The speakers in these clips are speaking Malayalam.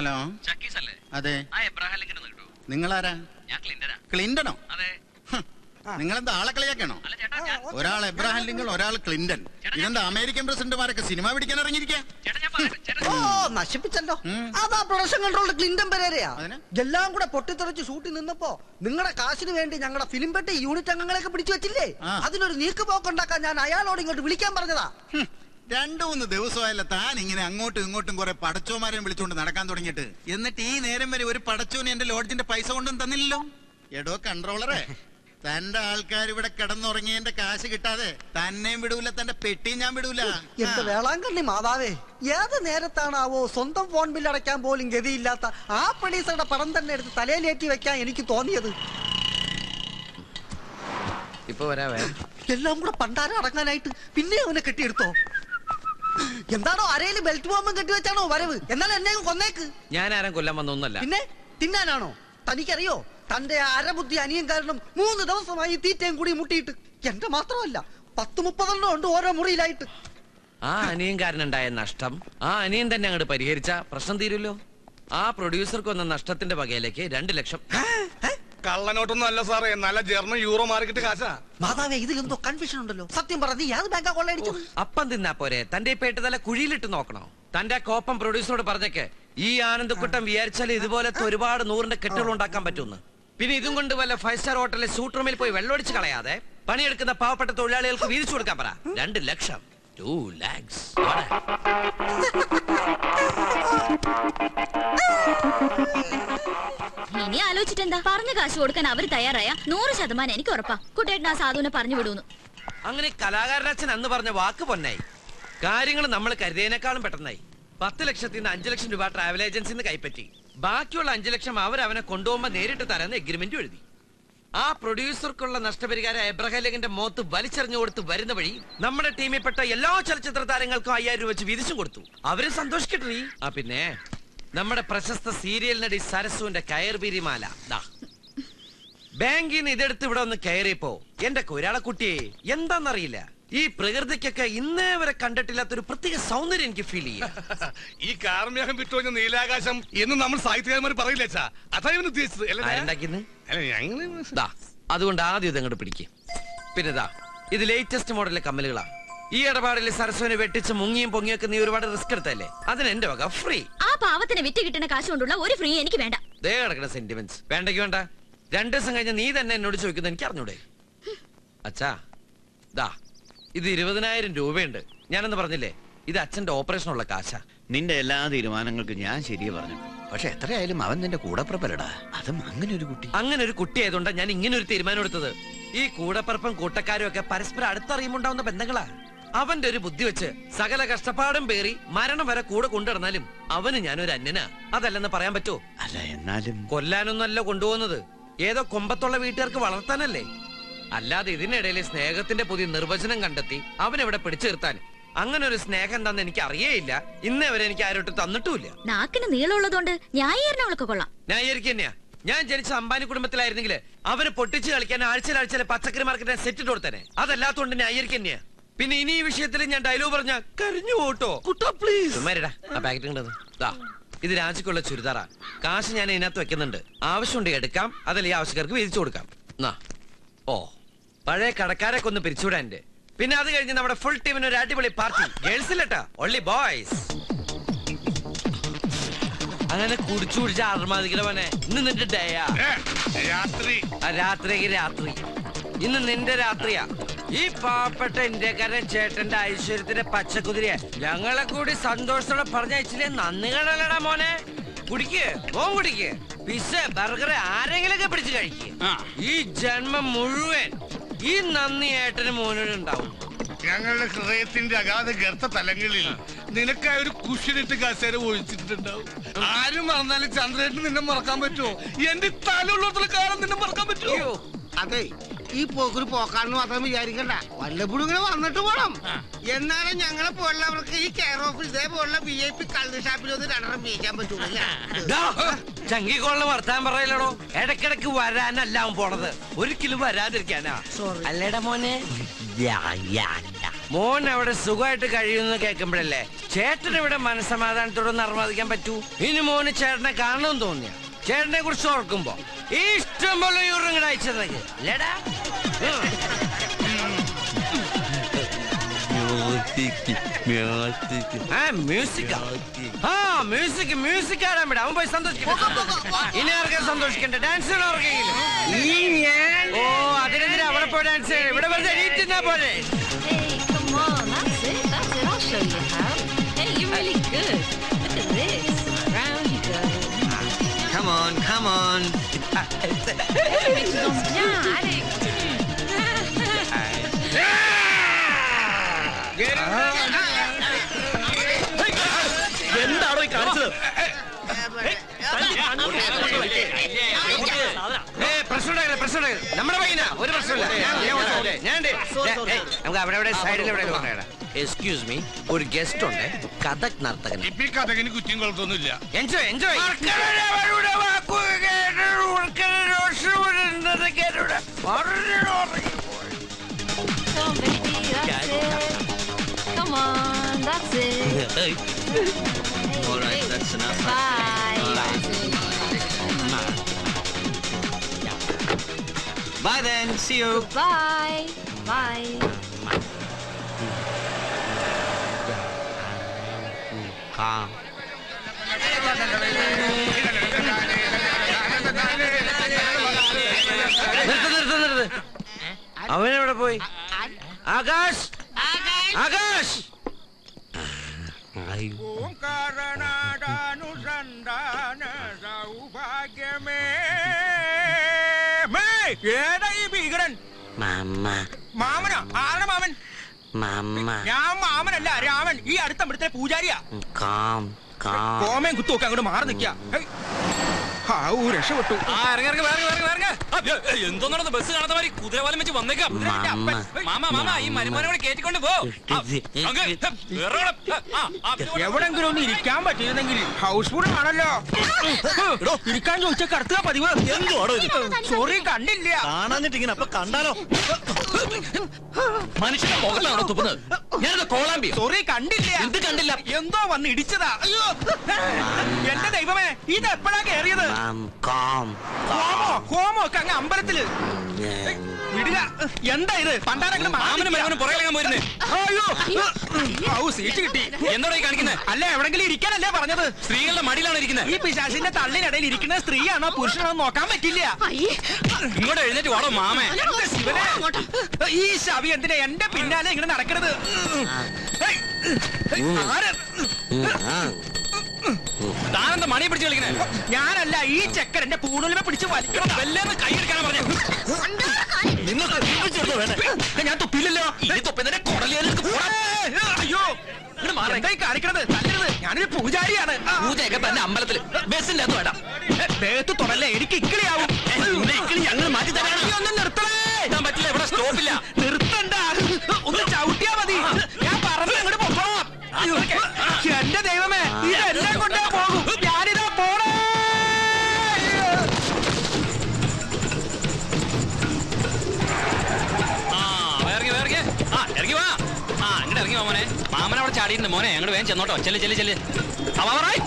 ഹലോ ചക്കീസ് അല്ലേ അതെ ആ എബ്രാഹാം ലിങ്കൻ ഒന്ന് കിട്ടുമോ നിങ്ങളാരാ ഞാൻ ക്ലിന്റനാ ക്ലിന്റണോ അതെ ഹ്, നിങ്ങളെന്താ ആളെ കളിയാക്കണോ അല്ല ചേട്ടാ ഞാൻ ഒരാൾ എബ്രാഹിം ലിങ്കൺ ഒരാൾ ക്ലിന്റൺ ഇതെന്താ അമേരിക്കൻ പ്രസിഡന്റുമാരൊക്കെ സിനിമ പിടിക്കാൻ ഇറങ്ങിയിരിക്കുക ചേട്ടാ ഞാൻ പറയട്ടെ ചേട്ടാ ഓ നശിപ്പിച്ചല്ലോ ഉം. അതാ പ്രൊഡക്ഷൻ കൺട്രോളിൽ ക്ലിന്റൺ പെരേരയാ അതിന്? എല്ലാം കൂടെ പൊട്ടിത്തെറിച്ച് ഷൂട്ടിൽ നിന്നപ്പോ നിങ്ങളുടെ കാശിന് വേണ്ടി ഞങ്ങളുടെ ഫിലിം പെട്ടി യൂണിറ്റ് അംഗങ്ങളെയൊക്കെ പിടിച്ചു വെച്ചില്ലേ ആ. അതിനൊരു നീക്കുപോക്കുണ്ടാക്കാൻ ഞാൻ അയാളോട് ഇങ്ങോട്ട് വിളിക്കാൻ പറഞ്ഞതാ ഹും, രണ്ടു മൂന്ന് ദിവസമായല്ല താൻ ഇങ്ങനെ അങ്ങോട്ടും ഇങ്ങോട്ടും കുറെ പടച്ചോമാരെ വിളിച്ചുകൊണ്ട് നടക്കാൻ തുടങ്ങിയിട്ട് എന്നിട്ട് ഈ നേരം വരെ ഒരു പടച്ചോന് എന്റെ ലോഡ്ജിന്റെ പൈസ കൊണ്ടും തന്നില്ലല്ലോ എടോ കൺട്രോളറെ തന്റെ ആൾക്കാർ ഇവിടെ കിടന്നുറങ്ങിയതിന്റെ കാശ് കിട്ടാതെ തന്നെയും വിടൂല തന്റെ പെട്ടിയും ഞാൻ വിടൂല എന്റെ ആ. വേളാങ്കണ്ണി മാതാവേ ഏത് നേരത്താണാവോ സ്വന്തം ഫോൺ ബില്ല് അടയ്ക്കാൻ പോലും ഗതിയില്ലാത്ത ആ പ്രൊഡ്യൂസറുടെ പടം തന്നെ എടുത്ത് തലയിലേറ്റി വെക്കാൻ എനിക്ക് തോന്നിയത് ഇപ്പൊ വരാവേ എല്ലാം കൂടെ പണ്ടാരം അടങ്ങാനായിട്ട് പിന്നെ അവനെ കെട്ടിയെടുത്തോ എന്താണോ അരയിൽ ബെൽറ്റ് ബോംബും കെട്ടിവെച്ചാണോ വരവ് എന്നാൽ എന്നെ അങ്ങ് കൊന്നേക്ക് ഞാൻ ആരും കൊല്ലാൻ വന്നൊന്നല്ല പിന്നെ തിന്നാനാണോ തനിക്കറിയോ തന്റെ അരബുദ്ധി അനിയൻ കാരണം മൂന്ന് ദിവസമായി തീറ്റയും കൂടി മുട്ടിയിട്ട് എന്റെ മാത്രമല്ല പത്ത് മുപ്പതെണ്ണം ഉണ്ട് ഓരോ മുറിയിലായിട്ട് ആ അനിയൻകാരനുണ്ടായ നഷ്ടം ആ അനിയൻ തന്നെ അങ്ങോട്ട് പരിഹരിച്ച പ്രശ്നം തീരുമല്ലോ ആ പ്രൊഡ്യൂസർക്ക് വന്ന നഷ്ടത്തിന്റെ വകയിലേക്ക് രണ്ട് ലക്ഷം കള്ളനോട്ടൊന്നും അല്ല സാറേ നല്ല ജർമ്മൻ യൂറോ മാർക്കറ്റ് കാശാ മാതാവേ ഇതിലെന്തോ കൺഫ്യൂഷൻ ഉണ്ടല്ലോ സത്യം പറ നീ ഏത് ബാങ്കാ കൊള്ളയടിച്ചത് അപ്പം തിന്നാ പോരെ തന്റെ പേട്ട് തല കുഴിയിലിട്ട് നോക്കണോ തന്റെ കോപ്പം പ്രൊഡ്യൂസറോട് പറഞ്ഞേക്ക് ഈ ആനന്ദക്കുട്ടം വിചാരിച്ചാൽ ഇതുപോലത്തെ ഒരുപാട് നൂറിന്റെ കെട്ടുകൾ ഉണ്ടാക്കാൻ പറ്റുമെന്ന് പിന്നെ ഇതും കൊണ്ട് വല്ല ഫൈവ് സ്റ്റാർ ഹോട്ടലിലെ സൂട്ട് റൂമിൽ പോയി വെള്ളമൊടിച്ച് കളയാതെ പണിയെടുക്കുന്ന പാവപ്പെട്ട തൊഴിലാളികൾക്ക് വീതിച്ചു കൊടുക്കാൻ പറ രണ്ട് ലക്ഷം ടു ലാക്സ് ഇനി ആലോചിച്ചിട്ടെന്താ പറഞ്ഞ കാശ് കൊടുക്കാൻ അവർ തയ്യാറായ നൂറ് ശതമാനം എനിക്ക് ഉറപ്പാ കുട്ടേട്ടൻ ആ സാധുവിനെ പറഞ്ഞു വിടൂന്ന് അങ്ങനെ കലാകാരനച്ഛൻ അന്ന് പറഞ്ഞ വാക്ക് പൊന്നായി കാര്യങ്ങൾ നമ്മൾ കരുതിയതിനേക്കാളും പെട്ടെന്നായി പത്ത് ലക്ഷത്തിൽ നിന്ന് അഞ്ചു ലക്ഷം രൂപ ട്രാവൽ ഏജൻസിന്ന് നിന്ന് കൈപ്പറ്റി ബാക്കിയുള്ള അഞ്ചു ലക്ഷം അവർ അവനെ കൊണ്ടുപോകുമ്പോ നേരിട്ട് തരാന്ന് എഗ്രിമെന്റ് എഴുതി ആ പ്രൊഡ്യൂസർക്കുള്ള നഷ്ടപരിഹാരം എബ്രഹാം ലിങ്കിന്റെ മോത്ത് വലിച്ചെറിഞ്ഞു കൊടുത്ത് വരുന്ന വഴി നമ്മുടെ ടീമിൽപ്പെട്ട എല്ലാ ചലച്ചിത്ര താരങ്ങൾക്കും അയ്യായിരം രൂപ വെച്ച് വീതിച്ചും കൊടുത്തു അവര് സന്തോഷിക്കട്ടെ ആ പിന്നെ നമ്മുടെ പ്രശസ്ത സീരിയൽ നടി സരസുവിന്റെ കയർപിരിമാല ദാ ബാങ്കിൽ നിന്ന് ഇതെടുത്ത് ഇവിടെ ഒന്ന് കയറിയപ്പോ എന്റെ കൊരാളെ കുട്ടിയെ എന്താന്നറിയില്ല ഈ പ്രകൃതിക്കൊക്കെ ഇന്നേ വരെ കണ്ടിട്ടില്ലാത്ത ഒരു പ്രത്യേക സൗന്ദര്യം എനിക്ക് ഫീൽ ചെയ്യാം ഈ കാർമേഘം വിട്ടുവഞ്ഞ നീലാകാശം എന്ന് നമ്മൾ സാഹിത്യകാരന്മാർ പറയില്ല അച്ഛാ അതാ ഇവൻ ഉദ്ദേശിച്ചത് അല്ലേ ആരുണ്ടാക്കിന്ന് അല്ല ഞങ്ങള് ദാ അതുകൊണ്ട് ആദ്യം ഇതങ്ങോട്ട് പിടിക്കും പിന്നെ ദാ ഇത് ലേറ്റസ്റ്റ് മോഡലിലെ കമ്മലുകളാ ഈ ഇടപാടിൽ സരസ്വനെ വെട്ടിച്ച് മുങ്ങിയും പൊങ്ങിയൊക്കെ നീ ഒരുപാട് റിസ്ക് എടുത്തല്ലേ അതിന് എന്റെ വക ഫ്രീ ആ പാവത്തിന് വിറ്റ് കിട്ടുന്ന കാശ് കൊണ്ടുള്ള ഒരു ഫ്രീ എനിക്ക് വേണ്ട ദേ കിടക്കുന്ന സെന്റിമെന്റ്സ് വേണ്ടെങ്കി വേണ്ട രണ്ടു ദിവസം കഴിഞ്ഞ് നീ തന്നെ എന്നോട് ചോദിക്കുന്നത് എനിക്ക് അറിഞ്ഞൂടെ അച്ഛാ ദാ ഇത് ഇരുപതിനായിരം രൂപയുണ്ട് ഞാനെന്ന് പറഞ്ഞില്ലേ ഇത് അച്ഛന്റെ ഓപ്പറേഷനുള്ള കാശാ നിന്റെ എല്ലാ തീരുമാനങ്ങൾക്കും ഞാൻ ശരിയെ പറഞ്ഞു പക്ഷെ എത്രയായാലും അവൻ നിന്റെ കൂടപ്പുറപ്പല്ലടാ അതും അങ്ങനെ ഒരു കുട്ടി അങ്ങനെ ഒരു കുട്ടി ആയതുകൊണ്ടാണ് ഞാൻ ഇങ്ങനെ ഒരു തീരുമാനം എടുത്തത് ഈ കൂടപ്പറപ്പും കൂട്ടക്കാരും ഒക്കെ പരസ്പരം അടുത്തറിയുമുണ്ടാവുന്ന ബന്ധങ്ങളാ അവന്റെ ഒരു ബുദ്ധി വെച്ച് സകല കഷ്ടപ്പാടും പേറി മരണം വരെ കൂടെ കൊണ്ടുവന്നാലും അവന് ഞാനൊരു അന്യനാ അതല്ലെന്ന് പറയാൻ പറ്റുമോ അല്ല എന്നാലും കൊല്ലാനൊന്നല്ല കൊണ്ടുപോകുന്നത് ഏതോ കൊമ്പത്തുള്ള വീട്ടുകാർക്ക് വളർത്താനല്ലേ അല്ലാതെ ഇതിനിടയിൽ സ്നേഹത്തിന്റെ പുതിയ നിർവചനം കണ്ടെത്തി അവനെവിടെ പിടിച്ചു നിർത്താൻ അങ്ങനെ ഒരു സ്നേഹം എന്താന്ന് എനിക്ക് അറിയേയില്ല ഇന്നേ വരെ എനിക്ക് ആരോട്ട് തന്നിട്ടുമില്ല നാക്കിന് നീളമുള്ളതുകൊണ്ട് ന്യായീകരണങ്ങളൊക്കെ കൊള്ളാം ന്യായീകരിക്കുക തന്നെയാ ഞാൻ ജനിച്ച അംബാനി കുടുംബത്തിലായിരുന്നെങ്കിൽ അവന് പൊട്ടിച്ച് കളിക്കാൻ ആഴ്ചയിൽ ആഴ്ചയിലെ പച്ചക്കറി മാർക്കറ്റിനെ സെറ്റ് ഇട്ട് കൊടുത്തേനെ അതല്ലാത്തോണ്ട് ന്യായീകരിക്കുക തന്നെയാ പിന്നെ ഇനി ഈ വിഷയത്തിൽ ഞാൻ ഡയലോഗ് പറഞ്ഞ കരഞ്ഞു പോട്ടോ കുട്ടാ പ്ലീസ് ആ പാക്കറ്റ് കണ്ടത് ദാ ഇത് രാജിക്കുള്ള ചുരിദാറാ കാശ് ഞാൻ ഇതിനകത്ത് വെക്കുന്നുണ്ട് ആവശ്യമുണ്ട് എടുക്കാം അതല്ല ഈ ആവശ്യക്കാർക്ക് വീതിച്ചു കൊടുക്കാം എന്നാ ഓ പഴയ കടക്കാരൊക്കെ ഒന്ന് പിരിച്ചുവിടാൻ എന്റെ പിന്നെ അത് കഴിഞ്ഞ് നമ്മുടെ ഫുൾ ടീമിന് ഒരു അടിപൊളി പാർട്ടി ഗേൾസ് ഇല്ലട്ടാ ഓൺലി ബോയ്സ് അങ്ങനെ കുടിച്ചു കുടിച്ച അർമാദിക്കണവനെ ഇന്ന് നിന്റെ ഡേയാ ഏ, രാത്രി ആ രാത്രിക്ക് രാത്രി ഇന്ന് നിന്റെ രാത്രിയാ ഈ പാവപ്പെട്ട ഇന്ത്യക്കാരൻ ചേട്ടന്റെ ഐശ്വര്യത്തിന്റെ പച്ചക്കുതിരയെ ഞങ്ങളെ കൂടി സന്തോഷത്തോടെ പറഞ്ഞയച്ചില്ലേ നന്ദികളല്ലടാ മോനെ കുടിക്ക് മോൻ കുടിക്ക് പിസ്സ ബർഗർ ആരെങ്കിലൊക്കെ പിടിച്ച് കഴിക്കുക ഈ ജന്മം മുഴുവൻ ഈ നന്ദി ഏട്ടന് മോനോട് ഉണ്ടാവും ഞങ്ങളുടെ ഹൃദയത്തിന്റെ അഗാധ ഗർത്ത തലങ്ങളിൽ നിനക്കായ ഒരു കുഷിനിട്ട് കസേര ഒഴിച്ചിട്ടുണ്ടാവും ആരും മറന്നാലും ചന്ദ്രേട്ടന് നിന്നെ മറക്കാൻ പറ്റുമോ എന്റെ തലയുള്ളിടത്തോളം കാലം നിന്നെ മറക്കാൻ പറ്റുമോ അയ്യോ അതെ ഈ പോക്കൊരു പോക്കാണെന്ന് മാത്രം വിചാരിക്കണ്ട വല്ലപ്പോഴും ഇങ്ങനെ വന്നിട്ട് പോണം എന്നാലും ഞങ്ങളെ പോലുള്ളവർക്ക് ഈ കെയർ ഓഫ് ഇതേപോലുള്ള വി ഐ പി കള്ള് ഷാപ്പിൽ ഒന്ന് രണ്ടെണ്ണം വീക്കാൻ പറ്റൂല ചങ്കിക്കോളിന് വർത്താൻ പറയലടോ ഇടക്കിടക്ക് വരാനല്ല അവൻ പോണത് ഒരിക്കലും വരാതിരിക്കാനാ അല്ലേടാ മോനെ യാ, യാ, യാ. മോൻ അവിടെ സുഖമായിട്ട് കഴിയുമെന്ന് കേൾക്കുമ്പോഴല്ലേ ചേട്ടൻ ഇവിടെ മനസ്സമാധാനത്തോടെ നിർമ്മാദിക്കാൻ പറ്റൂ ഇനി മോന് ചേട്ടനെ കാണണമെന്ന് തോന്നിയ ചേട്ടനെ കുറിച്ച് ഓർക്കുമ്പോ ഇഷ്ടം പോലെ യൂറിങ്ങടെ അയച്ചതൊക്കെ അല്ലേടാ ആ മ്യൂസിക് ആ മ്യൂസിക് മ്യൂസിക് ആടാൻ വിടാം അവൻ പോയി സന്തോഷിക്കട്ടെ ഇനി ആർക്കും സന്തോഷിക്കണ്ട ഡാൻസ് ആർക്കെങ്കിലും ഈ ഞാൻ ഓ അതിനെന്തിനാ അവിടെ പോയി ഡാൻസ് ചെയ്യണം ഇവിടെ വെറുതെ എണീറ്റിരുന്നാ പോലെ Hey, come on, that's it, that's it. I'll show you how. Hey, you're really good. Look at this. Round you go. Come on, come on. Yeah, Alex. എന്താണോ ഈ കാണിച്ചത് നമ്മുടെ പയ്യനാ ഒരു പ്രശ്നമില്ല ഞാൻ- ഞാൻ ഓടിച്ചോളാം. ഞാൻ ഉണ്ട്. ഏയ്, നമുക്ക് അവിടെ അവിടെ സൈഡിൽ എവിടെ എക്സ്ക്യൂസ് മീ ഒരു ഗസ്റ്റ് ഉണ്ട് കഥക് നർത്തകൻ ഇപ്പൊ ഈ കഥകിന് കുറ്റിയും കുളത്തൊന്നുമില്ല enjoy enjoy Come on, baby, that's it. Come on, that's it. Hey, All right, hey. that's enough. Bye. Bye then. See you. Bye. Bye. നിർത്ത് നിർത്ത് നിർത്ത് അവനെവിടെ പോയി ആകാശ് ആകാശ് ഏതായി ഭീകരൻ മാമ മാമനാ ആരുടെ മാമൻ മാമ ഞാൻ മാമനല്ല രാമൻ ഈ അടുത്ത ഇവിടുത്തെ പൂജാരിയാ കാം കാം കോമയും കുത്തുമൊക്കെ അങ്ങോട്ട് മാറി നിൽക്കുക ഹാവൂ രക്ഷപ്പെട്ടു എന്തോന്നാണ് ബസ് കാണാത്ത മാതിരി കുതിരവാലം വെച്ച് വന്നേക്കാം മാമ മാമ മാമ ഈ മരുമോനെ കൂടെ കേറ്റിക്കൊണ്ട് പോ ആ, അങ്ങ്, വേറെ ആളെ, ആ, ആ, ആ, എവിടെങ്കിലും ഒന്ന് ഇരിക്കാൻ പറ്റിയിരുന്നെങ്കിൽ ഹൗസ്ഫുൾ ആണല്ലോ ഇരിക്കാൻ ചോദിച്ച കടത്തുക പതിവ് സോറി കണ്ടില്ല കാണാഞ്ഞിട്ട് ഇങ്ങനെ അപ്പൊ കണ്ടാലോ മനുഷ്യന്റെ മുഖത്താണോ തുപ്പുന്നത് ഞാനത് കോളാമ്പി സോറി കണ്ടില്ല എന്ത് കണ്ടില്ല? എന്തോ വന്ന് ഇടിച്ചതാ അയ്യോ എന്റെ ദൈവമേ ഇത് എപ്പോഴാ കേറിയത് കാം കാം ഹോമോ ഹോമോ ഒക്കെ അങ്ങ് അമ്പലത്തില് വിടുക എന്താ ഇത് പണ്ടാരങ്ങനെ മാമനും മരുമോനും പുറകിലെങ്ങാൻ പോയിരുന്നേ അയ്യോ ഔ സീറ്റ് കിട്ടി എന്താണോ ഈ കാണിക്കുന്നത് അല്ല എവിടെങ്കിലും ഇരിക്കാനല്ലേ പറഞ്ഞത് സ്ത്രീകളുടെ മടിയിലാണ് ഇരിക്കുന്നത് ഈ പിശാസിന്റെ തള്ളിനിടയിൽ ഇരിക്കുന്ന സ്ത്രീയാണോ പുരുഷനാണോ നോക്കാൻ പറ്റില്ല ഇങ്ങോട്ട് എഴുന്നേറ്റ് വാടോ മാമേ എന്റെ ശിവനെ ഈ ശവി എന്തിനാ എന്റെ പിന്നാലെ ഇങ്ങനെ നടക്കണത് ഹേയ്, ഹേയ്, ആര്? താനെന്താ മണിയെ പിടിച്ച് കളിക്കണേ ഞാനല്ല ഈ ചെക്കൻ എന്റെ പൂണുലിമെ പിടിച്ച് വലിക്കണം വല്ലാതെ കൈയെടുക്കാനാ പറഞ്ഞു ഞാൻ തുപ്പില്ലല്ലോ ഇനി തൊപ്പി കൊടലിയാലേക്ക് പോടാ അയ്യോ എന്തായി കാണിക്കണത് തല്ലരുത് ഞാനൊരു പൂജാരിയാണ് ആ. പൂജയൊക്കെ തന്നെ അമ്പലത്തില് ബസ്സിന്റെ അകത്ത് വേണ്ട ഏ, ദേഹത്ത് തുടല്ലേ എനിക്ക് ഇക്കിളിയാവും നിന്റെ ഇക്കിളി ഞങ്ങൾ മാറ്റി തരാനാണ് നീ ഒന്ന് നിർത്തണേ ഞാൻ പറ്റില്ല ഇവിടെ സ്റ്റോപ്പില്ല നിർത്തണ്ട ഒന്ന് ചവിട്ടിയാ മതി ഞാൻ പറഞ്ഞു അങ്ങോട്ട് പൊക്കോളാം എന്റെ ദൈവമേ ഇത് എന്നെ കൊണ്ടേ പോകും ഞാനിതാ പോണേ ആ ഇറങ്ങി ഇറങ്ങി ആ ഇറങ്ങി വാ ആ ഇങ്ങോട്ട് ഇറങ്ങി വാ മോനെ മാമൻ അവിടെ ചാടിയിട്ടുണ്ട് മോനെ അങ്ങോട്ട് വേഗം ചെന്നോട്ടോ ചെല്ല് ചെല്ല് ചെല്ല് അവാറായി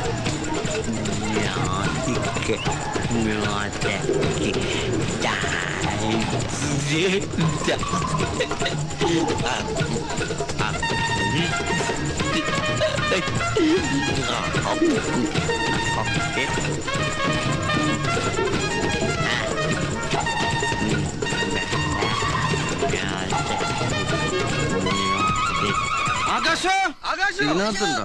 ആകാശോ ആകാശോ ഇതിനകത്തുണ്ടോ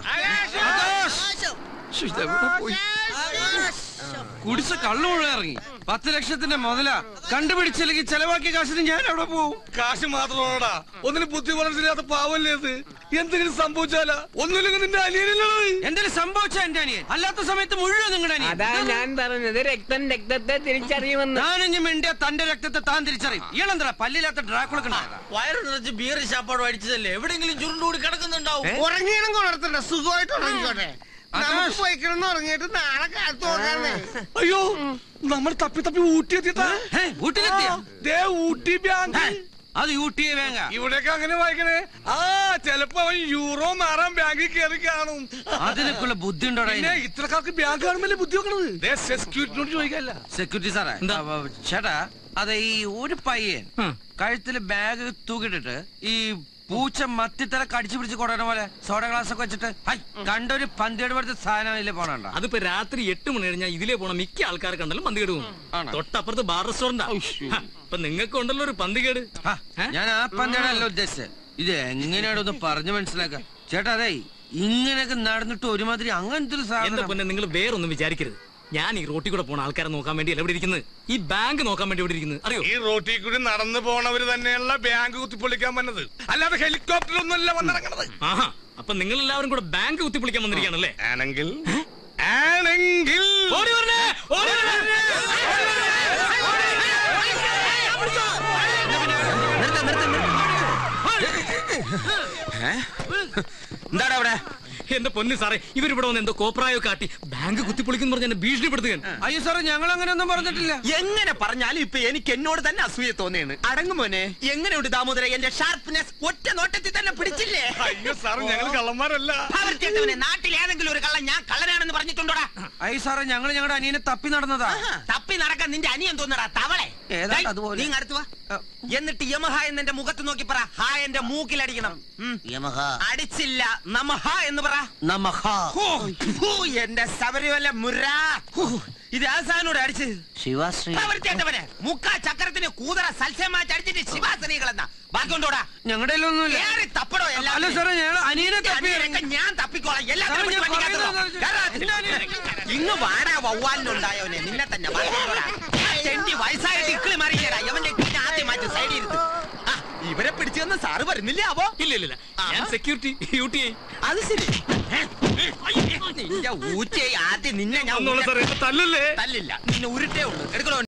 കുടിച്ച കള്ളു മുഴുവൻ ഇറങ്ങി പത്ത് ലക്ഷത്തിന്റെ മുതല കണ്ടുപിടിച്ചില്ലെങ്കിൽ ചെലവാക്കിയ കാശിന് ഞാൻ അവിടെ പോവും കാശ് മാത്രമാണോടാ ഒന്നിനും ബുദ്ധി വളർച്ചില്ലാത്ത പാവല്ലേ ഇത് എന്തെങ്കിലും സംഭവിച്ചാലാ ഒന്നുമില്ലെങ്കിൽ നിന്റെ അനിയനല്ലേ എന്തെങ്കിലും സംഭവിച്ച എന്റെ അനിയൻ അല്ലാത്ത സമയത്ത് മുഴുവൻ നിങ്ങളുടെ അതാ അനിയൻ ഞാൻ പറഞ്ഞത് രക്തം രക്തത്തെ തിരിച്ചറിയുമെന്ന് ഞാനിഞ്ഞ് മിണ്ടിയ തന്റെ രക്തത്തെ താൻ തിരിച്ചറിയും ഇയാളെന്താ പല്ലില്ലാത്ത ഡ്രാക്കുളക്കണ്ട വയറ് നിറച്ച് ബിയർ ശാപ്പാട് അടിച്ചതല്ലേ എവിടെയെങ്കിലും ചുരുണ്ടുകൂടി കിടക്കുന്നുണ്ടാവും ഉറങ്ങിയണം ഉണർത്തണ്ട സുഖമായിട്ട് ഉറങ്ങിക്കോട്ടെ നമുക്ക് പോയിക്കണം ഉറങ്ങിയിട്ട് നാളെ കാലത്ത് നോക്കാന്നേ അയ്യോ നമ്മൾ തപ്പി തപ്പി ഊട്ടി എത്തിയതാ വീട്ടിലെത്തിയ ദേ ഊട്ടി ബാങ്ക് അത് യു ടി ഐ ബാങ്കാ ഇവിടെയൊക്കെ അങ്ങനെ വായിക്കണേ ആ ചെലപ്പോ അവൻ യൂറോ മാറാൻ ബാങ്കിൽ കയറി കാണും അതിനൊക്കെയുള്ള ബുദ്ധി ഉണ്ടോടാ പിന്നെ ഇത്രക്കാർക്ക് ബാങ്ക് കാണുമ്പോൾ ബുദ്ധി വെക്കണത് സെക്യൂരിറ്റിനോട് ചോദിക്കല്ല സെക്യൂരിറ്റി സാറേ എന്താ? അവ, ചേട്ടാ അതെ ഈ ഒരു പയ്യൻ ഉം. കഴുത്തില് ബാഗ് തൂക്കിട്ടിട്ട് ഈ പൂച്ച മത്തിത്തല കടിച്ചു പിടിച്ച് കൊടണ പോലെ സോഡ ഗ്ലാസ് ഒക്കെ വെച്ചിട്ട് ഹൈ, കണ്ടൊരു പന്തിയുടെ പോലത്തെ സാധനം ഇതിലെ പോണണ്ട അതിപ്പോ രാത്രി എട്ട് മണി കഴിഞ്ഞാൽ ഇതിലേ പോണ മിക്ക ആൾക്കാർ കണ്ടാലും പന്തികേട് പോകും ആണോ? തൊട്ടപ്പുറത്ത് ബാർ റെസ്റ്റോറന്റാ അപ്പൊ നിങ്ങൾക്ക് ഉണ്ടല്ലോ ഒരു പന്തികേട് ഏ? ഞാൻ ആ പന്തിയുടെ അല്ല ഉദ്ദേശിച്ചത് ഇത് എങ്ങനെയാണ് ഒന്ന് പറഞ്ഞു മനസ്സിലാക്കുക ചേട്ടാ അതെ ഇങ്ങനെയൊക്കെ നടന്നിട്ട് ഒരുമാതിരി അങ്ങനത്തെ ഒരു എന്റെ സാധനം പൊന്നെ നിങ്ങൾ വേറൊന്നും വിചാരിക്കരുത് ഞാൻ ഈ റോട്ടിൽ കൂടെ പോണ ആൾക്കാരെ നോക്കാൻ വേണ്ടി അല്ല ഇവിടെ ഇരിക്കുന്നത് ഈ ബാങ്ക് നോക്കാൻ വേണ്ടി ഇവിടെ ഇരിക്കുന്നത് അറിയോ ഈ റോട്ടിൽ കൂടി നടന്നു പോണവര് തന്നെയുള്ള ബാങ്ക് കുത്തിപ്പൊളിക്കാൻ വന്നത് അല്ലാതെ ഹെലികോപ്റ്ററൊന്നുമല്ല വന്നിറങ്ങണത് ആഹാ അപ്പൊ നിങ്ങൾ എല്ലാവരും കൂടെ ബാങ്ക് കുത്തിപ്പൊളിക്കാൻ വന്നിരിക്കുകയാണല്ലേ ആണെങ്കിൽ ആണെങ്കിൽ ഓടി വരണേ, ഓടി വരണേ. എന്താടാ അവിടെ എന്റെ പൊന്ന് സാറേ ഇവരിവിടെ വന്ന് എന്തോ കോപ്രായോ കാട്ടി ബാങ്ക് കുത്തിപ്പൊളിക്കുന്നു പറഞ്ഞ് എന്നെ ഭീഷണിപ്പെടുത്തുകയാണ് അയ്യോ സാറേ ഞങ്ങൾ അങ്ങനെയൊന്നും പറഞ്ഞിട്ടില്ല എങ്ങനെ പറഞ്ഞാലും ഇപ്പൊ എനിക്ക് എന്നോട് തന്നെ അസൂയ തോന്നിയാണ് അടങ്ങുമോനെ എങ്ങനെയുണ്ട് ദാമോദര എന്റെ ഷാർപ്നെസ് ഒറ്റ നോട്ടത്തിൽ തന്നെ പിടിച്ചില്ലേ അയ്യോ സാർ ഞങ്ങൾ കള്ളന്മാരല്ല ഭാവൃത്തിയേട്ടവനെ നാട്ടിൽ ഏതെങ്കിലും ഒരു കള്ളൻ ഞാൻ കള്ളനാണെന്ന് പറഞ്ഞിട്ടുണ്ടോടാ അയ്യോ സാറേ ഞങ്ങൾ ഞങ്ങളുടെ അനിയനെ തപ്പി നടന്നതാ തപ്പി നടക്കാൻ നിന്റെ അനിയൻ തോന്നടാ തവളെ ഏതാണ്ട് ഡേയ്, അതുപോലെ. നീ ഇങ്ങ് അടുത്ത് വാ എന്നിട്ട് യമഹ എന്ന് എന്റെ മുഖത്ത് നോക്കി പറ ഹാ എന്റെ മൂക്കിൽ അടിക്കണം യമഹ അടിച്ചില്ല നമഹ എന്ന് പറ നമഹ ഹൂ, ഹൂ, എന്റെ ശബരിമല മുര ഹൂ, ഇത് ആസാനോട് അടിച്ച് ശിവാശ്രീ പ്രവർത്തിയേണ്ടവനെ മുക്കാ ചക്രത്തിന് കൂതറ സൽസ്യമാച്ച് അടിച്ചിട്ട് ശിവാസനികളെന്ന ബാക്കിയുണ്ടോടാ ഞങ്ങളുടെ ഒന്നുമില്ല ഏറി തപ്പടോ എല്ലാം അല്ല സാറേ ഞങ്ങൾ അനിയനെ തപ്പി അനിയനൊക്കെ ഞാൻ തപ്പിക്കോളാം എല്ലാത്തിനും സാറേ, ഞാൻ വിളിച്ച് വണ്ടിക്കകത്ത് പറയുന്നത് കേറാ. ഇങ്ങ് വാടാ വവ്വാലിനുണ്ടായവനെ നിന്നെ തന്നെ വാങ്ങിക്കൊണ്ടോടാ. ആ തെണ്ടി വയസ്സായ ഇക്കിളി മാറിക്കടാ യവന്റെ ഇക്കിളിനെ ആദ്യം മാറ്റി സൈഡിൽ ഇരുത്ത് ആ, ഇവരെ പിടിച്ചു തന്ന സാറ് വരുന്നില്ലേ ആവോ ഇല്ല ഇല്ല ഇല്ല ഞാൻ സെക്യൂരിറ്റി യു ടി ഐ അത് ശരി നിന്റെ ഊറ്റയെ ആദ്യം നിന്നെ ഞാൻ ഒന്നുമില്ല സാറേ എന്നെ തല്ലല്ലേ തല്ലില്ല നിന്നെ ഉരുട്ടേ ഉള്ളൂ എടുക്കണോ